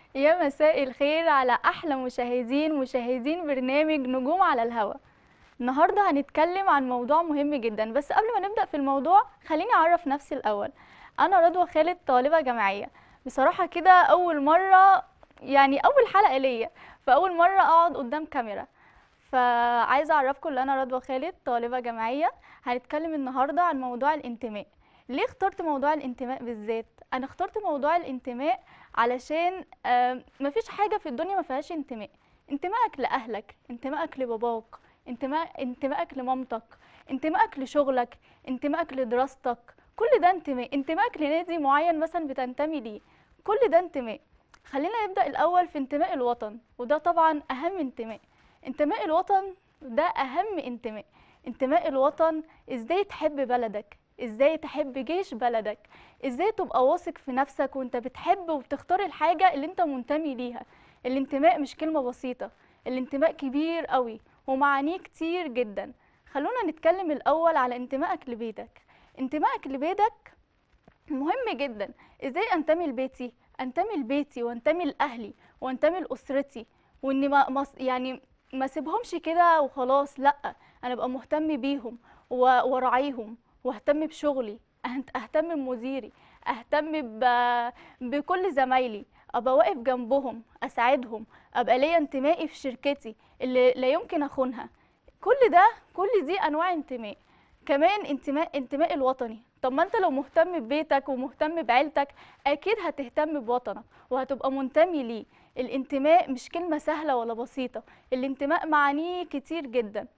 يا مساء الخير على أحلى مشاهدين مشاهدين برنامج نجوم على الهوا النهاردة هنتكلم عن موضوع مهم جدا بس قبل ما نبدأ في الموضوع خليني أعرف نفسي الأول أنا رضوى خالد طالبة جامعية بصراحة كده أول مرة يعني أول حلقة ليا فأول مرة أقعد قدام كاميرا فعايزة أعرفكم إن أنا رضوى خالد طالبة جامعية هنتكلم النهاردة عن موضوع الانتماء ليه اخترت موضوع الانتماء بالذات انا اخترت موضوع الانتماء علشان آه، مفيش حاجه في الدنيا ما فيهاش انتماء انتمائك لاهلك انتمائك لباباك انتماء انتمائك لمامتك انتمائك لشغلك انتمائك لدراستك كل ده انتماء انتمائك لنادي معين مثلا بتنتمي ليه كل ده انتماء خلينا نبدا الاول في انتماء الوطن وده طبعا اهم انتماء انتماء الوطن ده اهم انتماء انتماء الوطن ازاي تحب بلدك ازاي تحب جيش بلدك ازاي تبقى واثق في نفسك وانت بتحب وبتختار الحاجة اللي انت منتمي ليها الانتماء مش كلمة بسيطة الانتماء كبير قوي ومعانيه كتير جدا خلونا نتكلم الاول على انتمائك لبيتك انتمائك لبيتك مهم جدا ازاي انتمي لبيتي انتمي لبيتي وانتمي لاهلي وانتمي لاسرتي واني ما ما- يعني ما اسيبهمش كده وخلاص لا انا ابقى مهتم بيهم و- وراعيهم واهتم بشغلي أهت- اهتم بمديري اهتم ب- بكل زمايلي ابقى واقف جنبهم اساعدهم ابقى ليا انتمائي في شركتي اللي لا يمكن اخونها كل ده كل دي انواع انتماء كمان انتماء انتماء الوطني طب ما انت لو مهتم ببيتك ومهتم بعيلتك اكيد هتهتم بوطنك وهتبقى منتمي ليه الانتماء مش كلمة سهلة ولا بسيطة الانتماء معانيه كتير جدا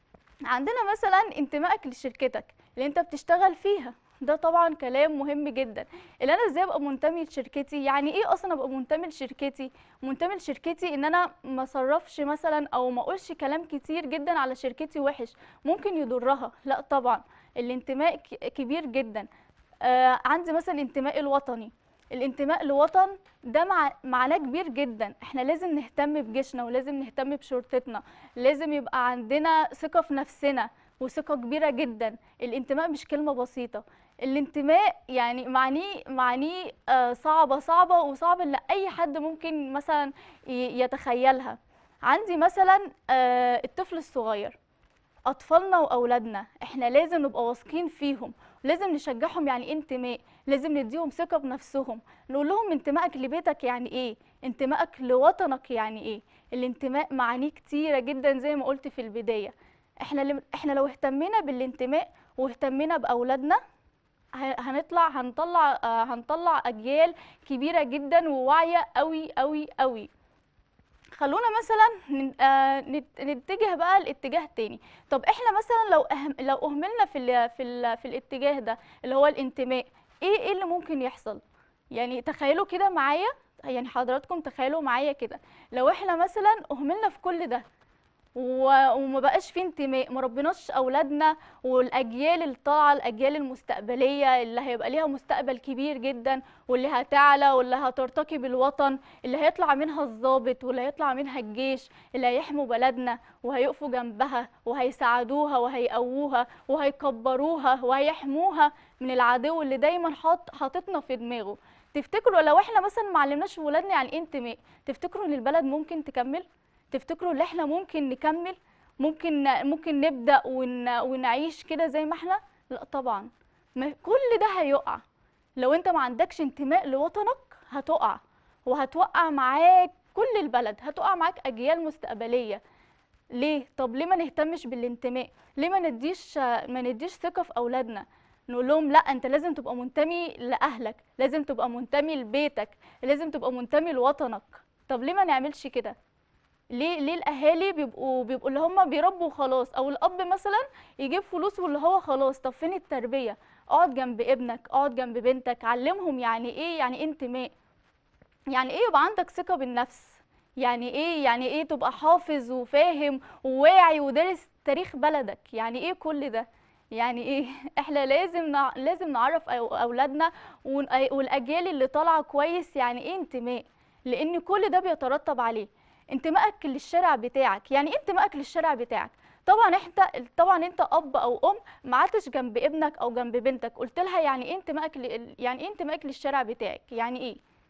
عندنا مثلا انتمائك لشركتك اللي انت بتشتغل فيها ده طبعا كلام مهم جدا اللي انا ازاي ابقى منتمي لشركتي يعني ايه اصلا ابقى منتمي لشركتي منتمي لشركتي ان انا ما صرفش مثلا او ما اقولش كلام كتير جدا على شركتي وحش ممكن يضرها لا طبعا الانتماء ك- كبير جدا آه عندي مثلا انتماء الوطني الانتماء لوطن ده مع... معناه كبير جدا احنا لازم نهتم بجيشنا ولازم نهتم بشرطتنا لازم يبقى عندنا ثقة في نفسنا وثقة كبيرة جدا الانتماء مش كلمة بسيطة الانتماء يعني معنيه معنيه آه، صعبة صعبة وصعب ان اي حد ممكن مثلا ي- يتخيلها عندي مثلا آه، الطفل الصغير اطفالنا واولادنا احنا لازم نبقى واثقين فيهم لازم نشجعهم يعني ايه انتماء لازم نديهم ثقة بنفسهم نقول لهم انتمائك لبيتك يعني ايه انتمائك لوطنك يعني ايه الانتماء معانيه كتيرة جدا زي ما قلت في البداية احنا لم- احنا لو اهتمينا بالانتماء واهتمينا باولادنا ه- هنطلع هنطلع آه، هنطلع اجيال كبيره جدا وواعيه قوي قوي قوي خلونا مثلا ن- آه، نت- نتجه بقى لاتجاه تاني طب احنا مثلا لو أهم لو اهملنا في ال في ال في الاتجاه ده اللي هو الانتماء ايه ايه اللي ممكن يحصل يعني تخيلوا كده معايا يعني حضراتكم تخيلوا معايا كده لو احنا مثلا اهملنا في كل ده و- وما بقاش في انتماء ما ربناش اولادنا والاجيال اللي طالعه الاجيال المستقبليه اللي هيبقى ليها مستقبل كبير جدا واللي هتعلى واللي هترتقي بالوطن اللي هيطلع منها الضابط واللي هيطلع منها الجيش اللي هيحموا بلدنا وهيقفوا جنبها وهيساعدوها وهيقووها وهيكبروها وهيحموها من العدو اللي دايما حاط حاططنا في دماغه تفتكروا لو احنا مثلا ما علمناش ولادنا يعني ايه انتماء تفتكروا ان البلد ممكن تكمل تفتكروا ان احنا ممكن نكمل ممكن ممكن نبدأ ون... ونعيش كده زي ما احنا لا طبعا ما كل ده هيقع لو انت ما عندكش انتماء لوطنك هتقع وهتوقع معاك كل البلد هتقع معاك اجيال مستقبلية ليه طب ليه ما نهتمش بالانتماء ليه ما نديش ما نديش ثقة في اولادنا نقول لهم لا انت لازم تبقى منتمي لاهلك لازم تبقى منتمي لبيتك لازم تبقى منتمي لوطنك طب ليه ما نعملش كده ليه ليه الاهالي بيبقوا بيبقوا اللي هم بيربوا خلاص او الاب مثلا يجيب فلوس واللي هو خلاص طب فين التربيه اقعد جنب ابنك اقعد جنب بنتك علمهم يعني ايه يعني ايه انتماء يعني ايه يبقى عندك ثقه بالنفس يعني ايه يعني ايه تبقى حافظ وفاهم وواعي ودارس تاريخ بلدك يعني ايه كل ده يعني ايه احنا لازم نع... لازم نعرف أو- اولادنا ون- والاجيال اللي طالعه كويس يعني ايه انتماء لان كل ده بيترتب عليه انتمائك للشارع بتاعك يعني ايه انتمائك للشارع بتاعك طبعا انت طبعا انت اب او ام ما قعدتش جنب ابنك او جنب بنتك قلت لها يعني ايه انتمائك ل... يعني ايه انتمائك للشارع بتاعك يعني ايه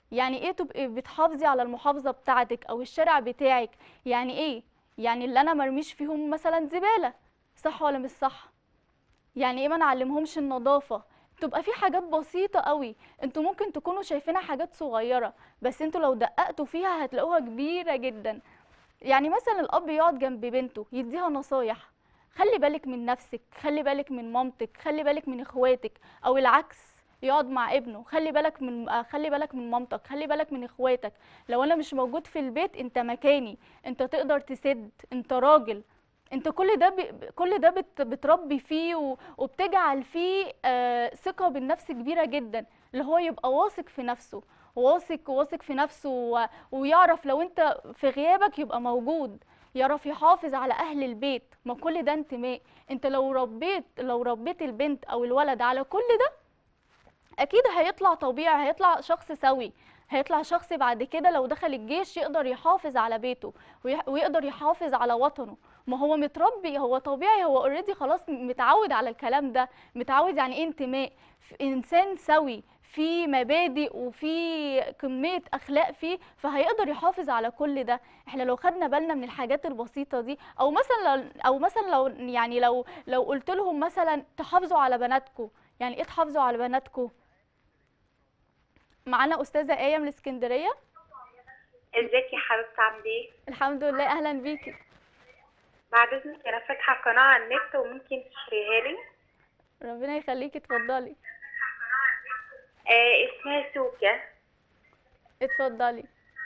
يعني ايه تبقي بتحافظي على المحافظة بتاعتك او الشارع بتاعك يعني ايه يعني اللي انا مرميش فيهم مثلا زبالة صح ولا مش صح يعني ايه ما نعلمهمش النظافة تبقى في حاجات بسيطة قوي انتوا ممكن تكونوا شايفينها حاجات صغيرة بس انتوا لو دققتوا فيها هتلاقوها كبيرة جدا يعني مثلا الاب يقعد جنب بنته يديها نصايح خلي بالك من نفسك خلي بالك من مامتك خلي بالك من اخواتك او العكس يقعد مع ابنه خلي بالك من آه، خلي بالك من مامتك خلي بالك من اخواتك لو انا مش موجود في البيت انت مكاني انت تقدر تسد انت راجل انت كل ده ب... كل ده بت... بتربي فيه و... وبتجعل فيه آه... ثقة بالنفس كبيرة جدا اللي هو يبقى واثق في نفسه واثق واثق في نفسه و... ويعرف لو انت في غيابك يبقى موجود يعرف يحافظ على اهل البيت ما كل ده انتماء انت لو ربيت لو ربيت البنت او الولد على كل ده اكيد هيطلع طبيعي هيطلع شخص سوي هيطلع شخص بعد كده لو دخل الجيش يقدر يحافظ على بيته ويح- ويقدر يحافظ على وطنه ما هو متربي هو طبيعي هو اوريدي خلاص متعود على الكلام ده متعود يعني ايه انتماء في انسان سوي في مبادئ وفي كمية أخلاق فيه فهيقدر يحافظ على كل ده احنا لو خدنا بالنا من الحاجات البسيطة دي أو مثلا لو أو مثلا لو يعني لو لو قلت لهم مثلا تحافظوا على بناتكم يعني ايه تحافظوا على بناتكم معانا أستاذة آية من اسكندرية ازيك يا حبيبتي عامله ايه؟ الحمد لله أهلا بيكي بعد اذنك انا فاتحه قناه على النت وممكن تشتريها لي ربنا يخليكي اتفضلي آه اسمها سوكا اتفضلي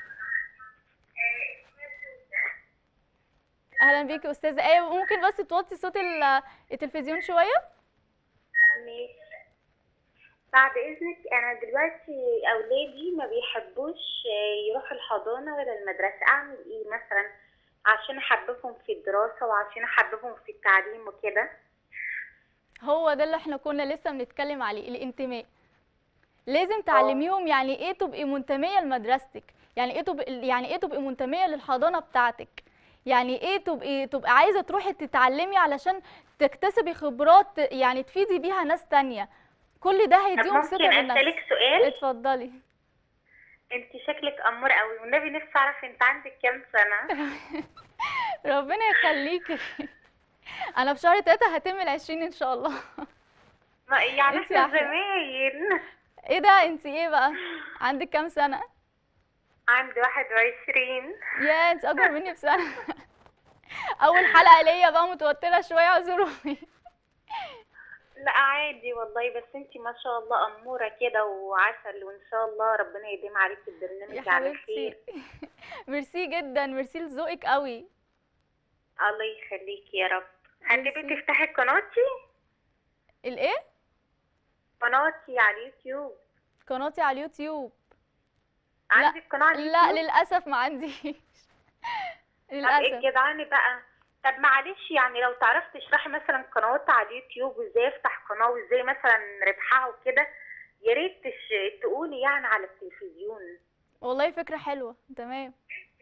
اهلا بيكي استاذه ايه ممكن بس توطي صوت ال- التلفزيون شويه ماشي بعد اذنك انا دلوقتي اولادي ما بيحبوش آه، يروحوا الحضانه ولا المدرسه اعمل ايه مثلا عشان احببهم في الدراسه وعشان احببهم في التعليم وكده هو ده اللي احنا كنا لسه بنتكلم عليه الانتماء لازم تعلميهم يعني ايه تبقي منتميه لمدرستك يعني ايه تبقي يعني ايه تبقي منتميه للحضانه بتاعتك يعني ايه تبقي تبقي عايزه تروحي تتعلمي علشان تكتسبي خبرات يعني تفيدي بيها ناس تانية كل ده طب هيديهم ثقه ممكن بالنفس اسالك سؤال اتفضلي انت شكلك امور قوي والنبي نفسي اعرف انت عندك كام سنه ربنا يخليكي انا في شهر تلاتة هتم العشرين ان شاء الله ما يعني انت احنا أحلى. زمايل ايه ده انت ايه بقى عندك كام سنة عندي واحد وعشرين يا انت اكبر مني بسنة اول حلقة ليا بقى متوترة شوية اعذروني لا عادي والله بس انتي ما شاء الله أمورة كده وعسل وإن شاء الله ربنا يديم عليك يا البرنامج على حبيبتي خير ميرسي جدا ميرسي لذوقك قوي الله يخليك يا رب هتبقي ميرسي. تفتحي قناتي الايه قناتي على اليوتيوب قناتي على اليوتيوب لا، عندك قناة على لا اليوتيوب للاسف ما عنديش طب ايه للاسف الجدعانة بقى طب معلش يعني لو تعرفي تشرحي مثلا قنوات على اليوتيوب وازاي افتح قناة وازاي مثلا ربحها وكده يا ريت تش- تقولي يعني على التلفزيون والله فكرة حلوة تمام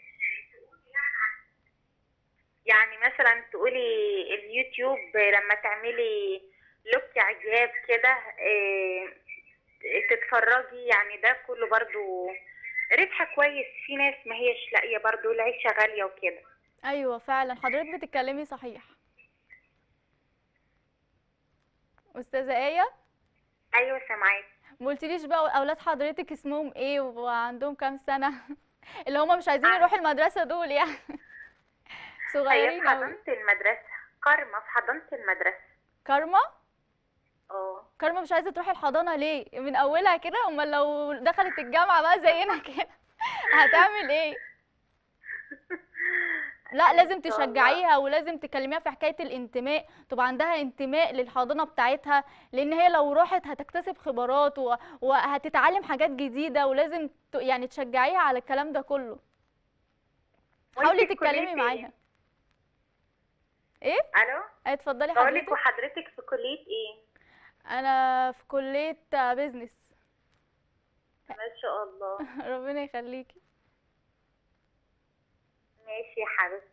يعني مثلا تقولي اليوتيوب لما تعملي لوك اعجاب كده إيه، تتفرجي يعني ده كله برضو ربح كويس في ناس ما هيش لاقيه برضو العيشه غاليه وكده ايوه فعلا حضرتك بتتكلمي صحيح استاذة آية ايوه سامعاك ما قلتليش بقى اولاد حضرتك اسمهم ايه وعندهم كام سنة اللي هما مش عايزين عن- يروحوا المدرسة دول يعني هي في صغيرين اوي حضانه المدرسه كارما في حضانه المدرسه كارما اه كارما مش عايزة تروح الحضانة ليه من اولها كده امال لو دخلت الجامعة بقى زينا كده هتعمل ايه لا لازم إن شاء الله. تشجعيها ولازم تكلميها في حكاية الانتماء تبقى عندها انتماء للحضانة بتاعتها لان هي لو راحت هتكتسب خبرات و... وهتتعلم حاجات جديدة ولازم ت... يعني تشجعيها على الكلام ده كله وانتي حاولي في تتكلمي كلية ايه؟ معاها ايه الو ايه اتفضلي بقولك حضرتك وحضرتك في كليه ايه انا في كلية بيزنس ما شاء الله ربنا يخليكي ماشي يا حبيبتي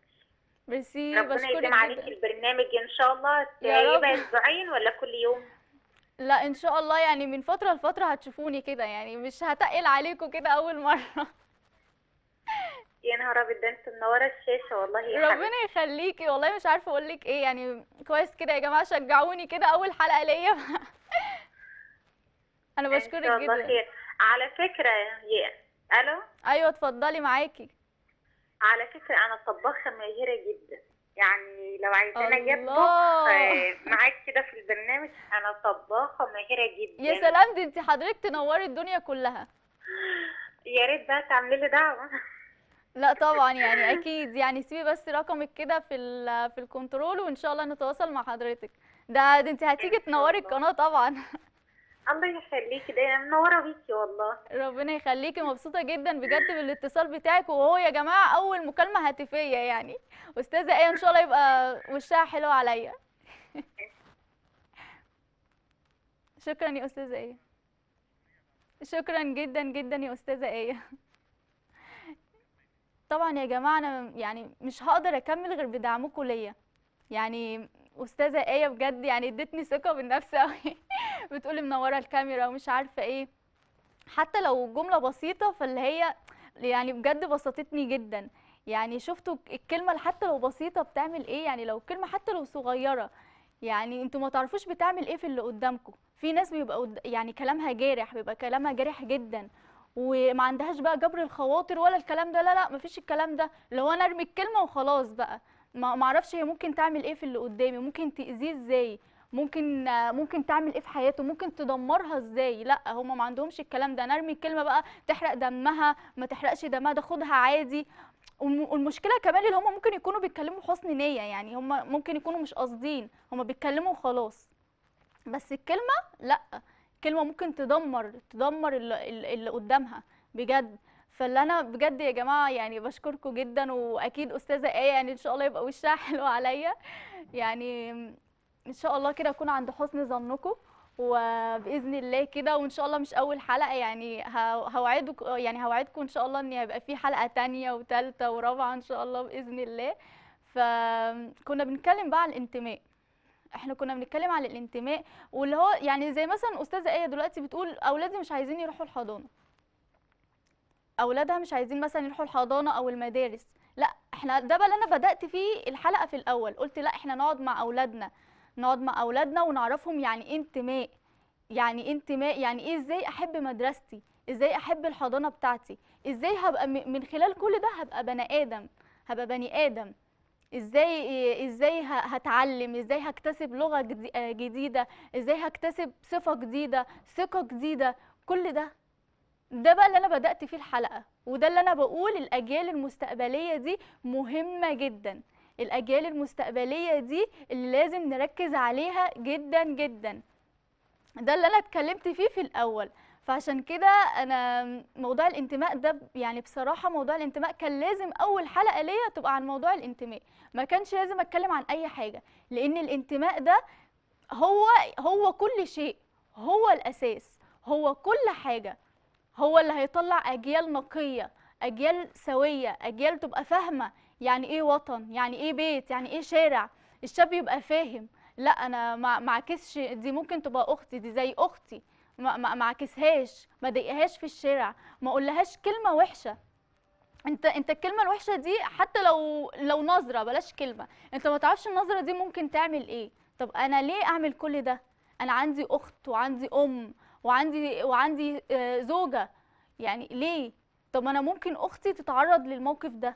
ميرسي ربنا بشكرك يديم عليك جدا البرنامج ان شاء الله يا رب. يبقى اسبوعين ولا كل يوم لا ان شاء الله يعني من فتره لفتره هتشوفوني كده يعني مش هتقل عليكم كده اول مره يا نهار ابيض ده انت منوره الشاشه والله يا حبيبتي ربنا يخليكي والله مش عارفه اقول لك ايه يعني كويس كده يا جماعه شجعوني كده اول حلقه ليا انا ان بشكرك شاء الله جدا خير على فكره يا الو ايوه اتفضلي معاكي على فكره انا طباخه ماهره جدا يعني لو عايزانا اجيب طبخ الله آه، معاك كده في البرنامج انا طباخه ماهره جدا يا سلام دي انت حضرتك تنوري الدنيا كلها يا ريت بقى تعملي لي دعوه لا طبعا يعني اكيد يعني سيبي بس رقمك كده في ال في الكنترول وان شاء الله نتواصل مع حضرتك ده, ده انت هتيجي إن شاء تنوري الله. القناه طبعا الله يخليكي ده انا منوره بيكي والله ربنا يخليكي مبسوطه جدا بجد بالاتصال بتاعك وهو يا جماعه اول مكالمه هاتفيه يعني استاذه ايه ان شاء الله يبقى وشها حلو عليا شكرا يا استاذه ايه شكرا جدا جدا يا استاذه ايه طبعا يا جماعه انا يعني مش هقدر اكمل غير بدعمكم ليا يعني استاذه ايه بجد يعني ادتني ثقه بالنفس قوي بتقولي منوره الكاميرا ومش عارفه ايه حتى لو جمله بسيطه فاللي هي يعني بجد بسطتني جدا يعني شفتوا الكلمه حتى لو بسيطه بتعمل ايه يعني لو كلمه حتى لو صغيره يعني انتوا ما تعرفوش بتعمل ايه في اللي قدامكم في ناس بيبقى قد- يعني كلامها جارح بيبقى كلامها جارح جدا وما عندهاش بقى جبر الخواطر ولا الكلام ده لا لا مفيش الكلام ده اللي هو انا ارمي الكلمه وخلاص بقى ما ما اعرفش هي ممكن تعمل ايه في اللي قدامي ممكن تاذيه ازاي ممكن آه، ممكن تعمل ايه في حياته ممكن تدمرها ازاي لا هما ما عندهمش الكلام ده انا ارمي الكلمه بقى تحرق دمها ما تحرقش دمها ده خدها عادي والم- والمشكله كمان اللي هما ممكن يكونوا بيتكلموا حسن نيه يعني هما ممكن يكونوا مش قاصدين هما بيتكلموا وخلاص بس الكلمه لا كلمه ممكن تدمر تدمر اللي, اللي اللي قدامها بجد فاللي انا بجد يا جماعه يعني بشكركم جدا واكيد استاذه ايه يعني ان شاء الله يبقى وشها حلو عليا يعني ان شاء الله كده اكون عند حسن ظنكم وباذن الله كده وان شاء الله مش اول حلقه يعني ه- هوعدك يعني هوعدكم ان شاء الله ان هيبقى في حلقه تانية وتالتة ورابعه ان شاء الله باذن الله فكنا بنتكلم بقى عن الانتماء احنا كنا بنتكلم عن الانتماء واللي هو يعني زي مثلا استاذه ايه دلوقتي بتقول اولادي مش عايزين يروحوا الحضانه اولادها مش عايزين مثلا يروحوا الحضانه او المدارس لا احنا ده بقى اللي انا بدات فيه الحلقه في الاول قلت لا احنا نقعد مع اولادنا نقعد مع اولادنا ونعرفهم يعني ايه انتماء يعني ايه انتماء يعني ايه ازاي احب مدرستي ازاي احب الحضانه بتاعتي ازاي هبقى م- من خلال كل ده هبقى بني ادم هبقى بني ادم ازاي ازاي ه- هتعلم ازاي هكتسب لغه جدي- آه جديده ازاي هكتسب صفه جديده ثقه جديده كل ده ده بقى اللي انا بدأت فيه الحلقة وده اللي انا بقول الاجيال المستقبلية دي مهمة جدا الاجيال المستقبلية دي اللي لازم نركز عليها جدا جدا ده اللي انا اتكلمت فيه في الاول فعشان كده انا موضوع الانتماء ده يعني بصراحة موضوع الانتماء كان لازم اول حلقة ليا تبقى عن موضوع الانتماء ما كانش لازم اتكلم عن اي حاجة لان الانتماء ده هو هو كل شيء هو الاساس هو كل حاجة هو اللي هيطلع اجيال نقيه اجيال سويه اجيال تبقى فاهمه يعني ايه وطن يعني ايه بيت يعني ايه شارع الشاب يبقى فاهم لا انا ما ما اعكسش دي ممكن تبقى اختي دي زي اختي ما ما ما اعكسهاش ما ضايقهاش في الشارع ما اقولهاش كلمه وحشه انت انت الكلمه الوحشه دي حتى لو لو نظره بلاش كلمه انت ما تعرفش النظره دي ممكن تعمل ايه طب انا ليه اعمل كل ده انا عندي اخت وعندي ام وعندي وعندي آه، زوجه يعني ليه طب انا ممكن اختي تتعرض للموقف ده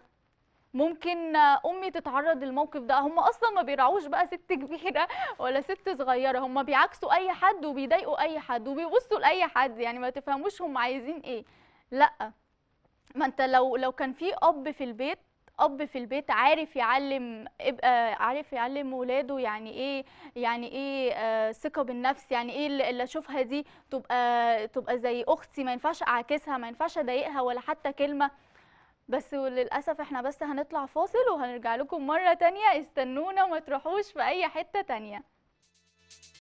ممكن آه، امي تتعرض للموقف ده هم اصلا ما بيراعوش بقى ست كبيره ولا ست صغيره هم بيعكسوا اي حد وبيضايقوا اي حد وبيبصوا لاي حد يعني ما تفهموش هم عايزين ايه لا ما انت لو لو كان في اب في البيت اب في البيت عارف يعلم ابقى عارف يعلم ولاده يعني ايه يعني ايه آه، ثقه بالنفس يعني ايه اللي اللي اشوفها دي تبقى تبقى زي اختي ما ينفعش اعاكسها ما ينفعش اضايقها ولا حتى كلمه بس للاسف احنا بس هنطلع فاصل وهنرجع لكم مره تانية استنونا وما تروحوش في اي حته تانية